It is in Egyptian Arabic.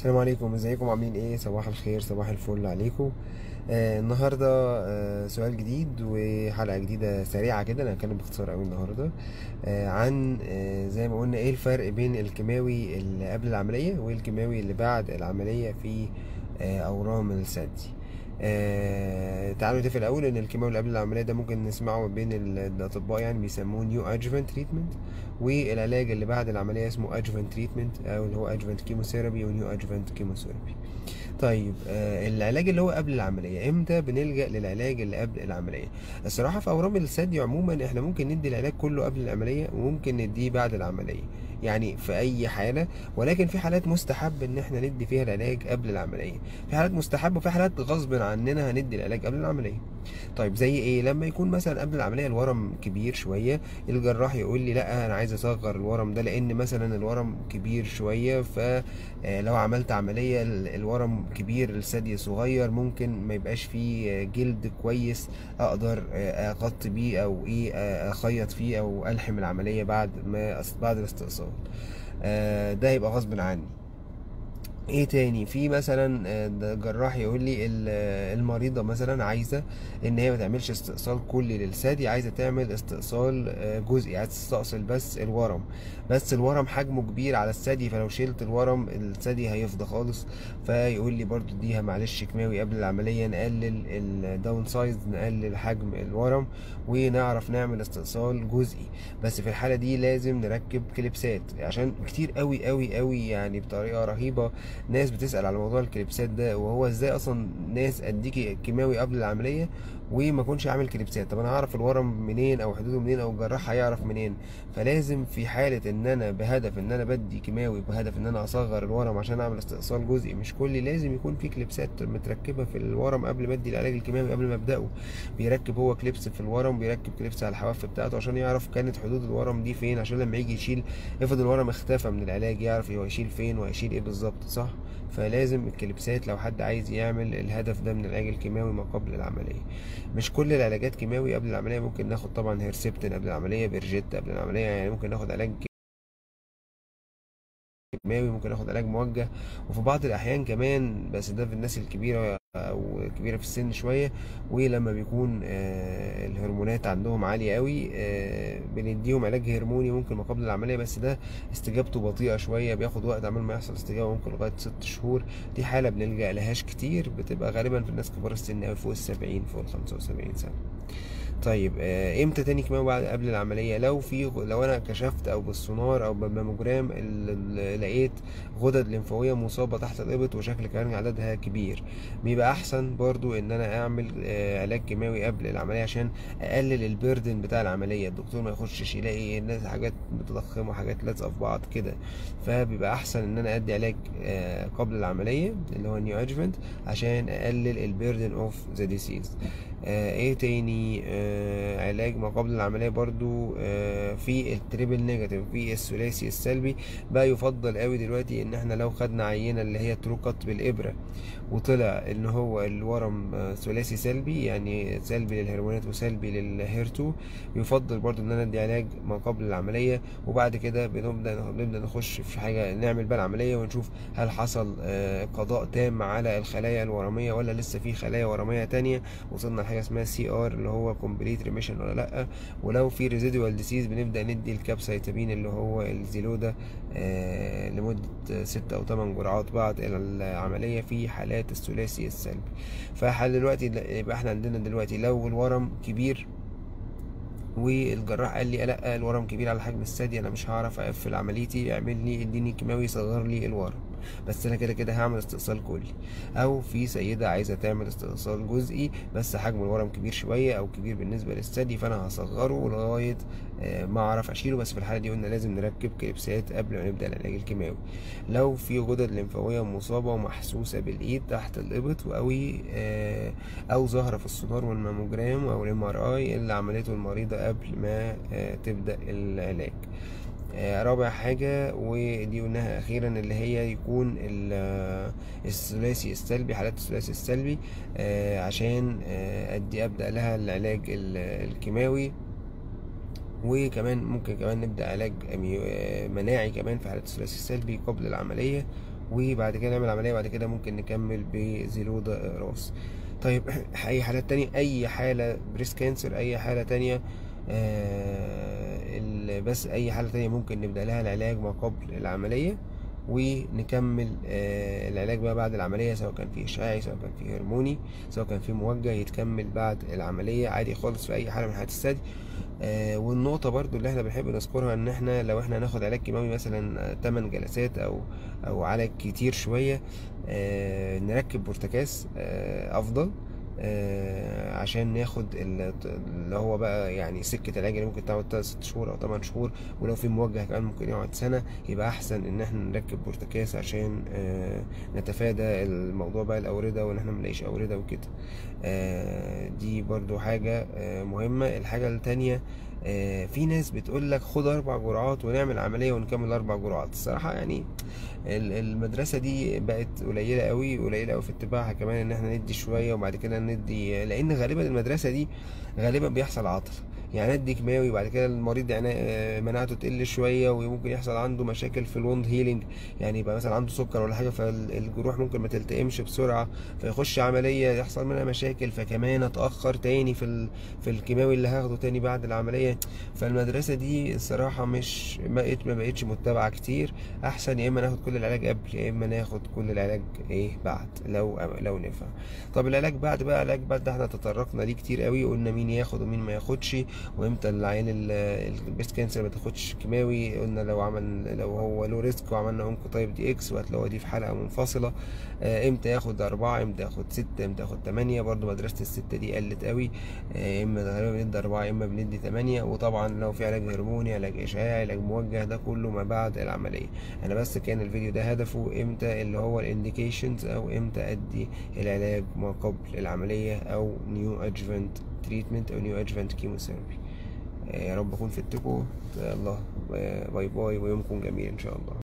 السلام عليكم ازيكم عاملين ايه صباح الخير صباح الفل عليكم آه النهارده آه سؤال جديد وحلقه جديده سريعه كده انا هتكلم باختصار قوي النهارده آه عن آه زي ما قلنا ايه الفرق بين الكيماوي اللي قبل العمليه والكيماوي اللي بعد العمليه في آه اورام الثدي آه تعالوا نتفق الاول ان الكيماوي اللي قبل العمليه ده ممكن نسمعه بين ال- الاطباء يعني بيسموه نيو ادجuvant تريتمنت والعلاج اللي بعد العمليه اسمه adjuvant تريتمنت او اللي هو adjuvant كيموثيرابي ونيو adjuvant كيموثيرابي طيب آه العلاج اللي هو قبل العمليه امتى بنلجا للعلاج اللي قبل العمليه الصراحه في اورام الثدي عموما احنا ممكن ندي العلاج كله قبل العمليه وممكن نديه بعد العمليه يعني في اي حاله ولكن في حالات مستحب ان احنا ندي فيها العلاج قبل العمليه في حالات مستحب وفي حالات غصب عننا هندي العلاج قبل العمليه طيب زي ايه لما يكون مثلا قبل العمليه الورم كبير شويه الجراح يقول لي لا انا عايز اصغر الورم ده لان مثلا الورم كبير شويه فلو عملت عمليه ال- الورم كبير الثدي صغير ممكن ما يبقاش فيه جلد كويس اقدر اغطي بيه او ايه اخيط فيه او الحم العمليه بعد ما بعد الاستئصال آه، ده يبقى غصب عني ايه تاني في مثلا آه، ده جراح يقول لي ال- آه، المريضه مثلا عايزه ان هي ما تعملش استئصال كلي للثدي عايزه تعمل استئصال آه، جزئي عايزه تستأصل بس الورم بس الورم حجمه كبير على الثدي فلو شلت الورم الثدي هيفضى خالص فيقول لي برضو اديها معلش كيماوي قبل العمليه نقلل الداون سايز نقلل حجم الورم ونعرف نعمل استئصال جزئي بس في الحاله دي لازم نركب كليبسات عشان كتير قوي قوي قوي يعني بطريقه رهيبه ناس بتسأل على موضوع الكليبسات ده وهو ازاي اصلا ناس اديكي كيماوي قبل العملية وما اكونش عامل كليبسات طب انا هعرف الورم منين او حدوده منين او الجراح هيعرف منين فلازم في حالة ان انا بهدف ان انا بدي كيماوي بهدف ان انا اصغر الورم عشان اعمل استئصال جزئي مش كلي لازم يكون في كليبسات متركبة في الورم قبل ما ادي العلاج الكيماوي قبل ما ابدأه بيركب هو كليبس في الورم بيركب كليبس على الحواف بتاعته عشان يعرف كانت حدود الورم دي فين عشان لما يجي يشيل افرض الورم اختفى من العلاج يعرف هو يشيل فين وهيشيل ايه بالظبط صح فلازم الكليبسات لو حد عايز يعمل الهدف ده من العلاج الكيماوي ما قبل العمليه مش كل العلاجات كيماوي قبل العمليه ممكن ناخد طبعا هيرسبتين قبل العمليه بيرجيت قبل العمليه يعني ممكن ناخد علاج كيماوي ممكن ناخد علاج موجه وفي بعض الاحيان كمان بس ده في الناس الكبيره او كبيره في السن شويه ولما بيكون آه، الهرمونات عندهم عاليه قوي آه، بنديهم علاج هرموني ممكن ما قبل العمليه بس ده استجابته بطيئه شويه بياخد وقت عمال ما يحصل استجابه ممكن لغايه ست شهور دي حاله بنلجا لهاش كتير بتبقى غالبا في الناس كبار السن قوي فوق السبعين فوق الخمسة وسبعين سنه طيب آه، امتى تاني كمان بعد قبل العمليه لو في لو انا كشفت او بالسونار او بالماموجرام ال- ال- لقيت غدد لمفاويه مصابه تحت الابط وشكل كمان عددها كبير بيبقى احسن برضو ان انا اعمل آه، علاج كيماوي قبل العمليه عشان اقلل البيردن بتاع العمليه الدكتور ما يخشش يلاقي الناس حاجات متضخمه حاجات لازقه في بعض كده فبيبقى احسن ان انا ادي علاج آه، قبل العمليه اللي هو النيو ادجمنت عشان اقلل البيردن اوف ذا ديسيز ايه تاني آه علاج ما قبل العمليه برضو آه في التريبل نيجاتيف في الثلاثي السلبي بقى يفضل قوي دلوقتي ان احنا لو خدنا عينه اللي هي ترو كات بالابره وطلع ان هو الورم آه، ثلاثي سلبي يعني سلبي للهرمونات وسلبي للهيرتو يفضل برضو ان انا ادي علاج ما قبل العمليه وبعد كده بنبدا بنبدا نخش في حاجه نعمل بقى العمليه ونشوف هل حصل آه، قضاء تام على الخلايا الورميه ولا لسه في خلايا ورميه تانية وصلنا لحاجه اسمها سي ار اللي هو كومبليت ريميشن ولا لا ولو في ريزيدوال ديسيز بنبدا ندي الكابسايتابين اللي هو الزيلودا آه، لمده ستة او 8 جرعات بعد العمليه في حالات الثلاثي السلبي فحال دلوقتي يبقى احنا عندنا دلوقتي لو الورم كبير والجراح قال لي لا الورم كبير على حجم الثدي انا مش هعرف اقفل عمليتي اعمل لي اديني كيماوي يصغر لي الورم بس انا كده كده هعمل استئصال كلي او في سيده عايزه تعمل استئصال جزئي بس حجم الورم كبير شويه او كبير بالنسبه للثدي فانا هصغره لغايه آه، ما اعرف اشيله بس في الحاله دي قلنا لازم نركب كليبسات قبل ما نبدا العلاج الكيماوي لو في غدد لمفاويه مصابه ومحسوسه بالايد تحت الابط وقوي آه، او ظاهره في السونار والماموجرام او الام ار اي اللي عملته المريضه قبل ما آه، تبدا العلاج آه، رابع حاجة ودي قلناها أخيرا اللي هي يكون ال- آه، الثلاثي السلبي حالات الثلاثي السلبي آه، عشان آه، أدي أبدأ لها العلاج ال- الكيماوي وكمان ممكن كمان نبدأ علاج أميو- آه، مناعي كمان في حالات الثلاثي السلبي قبل العملية وبعد كده نعمل عملية بعد كده ممكن نكمل بزيلودا راس طيب اي حالات تانية اي حالة بريست كانسر اي حالة تانية آه ال- بس اي حالة تانية ممكن نبدأ لها العلاج ما قبل العملية ونكمل آه العلاج بقى بعد العملية سواء كان فيه إشعاعي سواء كان فيه هرموني سواء كان فيه موجه يتكمل بعد العملية عادي خالص في أي حالة من حالات الثدي آه والنقطة برضو اللي احنا بنحب نذكرها ان احنا لو احنا هناخد علاج كيماوي مثلا 8 جلسات او او علاج كتير شوية آه نركب بورتكاس آه افضل آه عشان ناخد ال- اللي هو بقى يعني سكة العلاج اللي ممكن تقعد 6 شهور او 8 شهور ولو في موجه كمان ممكن يقعد سنة يبقى احسن ان احنا نركب بورتكاس عشان آه نتفادى الموضوع بقى الاوردة وان احنا منلاقيش اوردة وكده آه دي برضو حاجة آه مهمة الحاجة التانية آه في ناس بتقول لك خد اربع جرعات ونعمل عملية ونكمل اربع جرعات الصراحة يعني ال- المدرسة دي بقت قليلة قوي قليلة قوي في اتباعها كمان ان احنا ندي شوية وبعد كده ندي لان غالبا المدرسة دي غالبا بيحصل عطل يعني ندي كيماوي بعد كده المريض عنا- آه، مناعته تقل شوية وممكن يحصل عنده مشاكل في الوند هيلينج يعني يبقى مثلا عنده سكر ولا حاجة فالجروح ممكن ما تلتئمش بسرعة فيخش عملية يحصل منها مشاكل فكمان اتأخر تاني في ال... في الكيماوي اللي هاخده تاني بعد العملية فالمدرسة دي الصراحة مش ما بقتش ما بقتش متبعة كتير احسن يا اما ناخد كل العلاج قبل يا اما ناخد كل العلاج ايه بعد لو لو نفع طب العلاج بعد بقى العلاج بعد ده احنا تطرقنا ليه كتير قوي قلنا مين ياخد ومين ما ياخدش وامتى العيان البريست كانسر ما تاخدش كيماوي قلنا لو عمل لو هو له ريسك وعملنا اونكو تايب دي اكس وهتلاقوها دي في حلقه منفصله آه، امتى ياخد أربعة امتى ياخد ستة امتى ياخد تمانية برضو مدرسة الستة دي قلت قوي آه، اما غالبا بندي أربعة اما بندي تمانية وطبعا لو في علاج هرموني علاج إشعاعي علاج موجه ده كله ما بعد العملية أنا بس كان الفيديو ده هدفه امتى اللي هو الانديكيشنز أو امتى أدي العلاج ما قبل العملية أو نيو أدجفنت تريتمنت أو نيو أدجفنت كيموثيرابي يا رب أكون فدتكم يلا باي باي ويومكم جميل إن شاء الله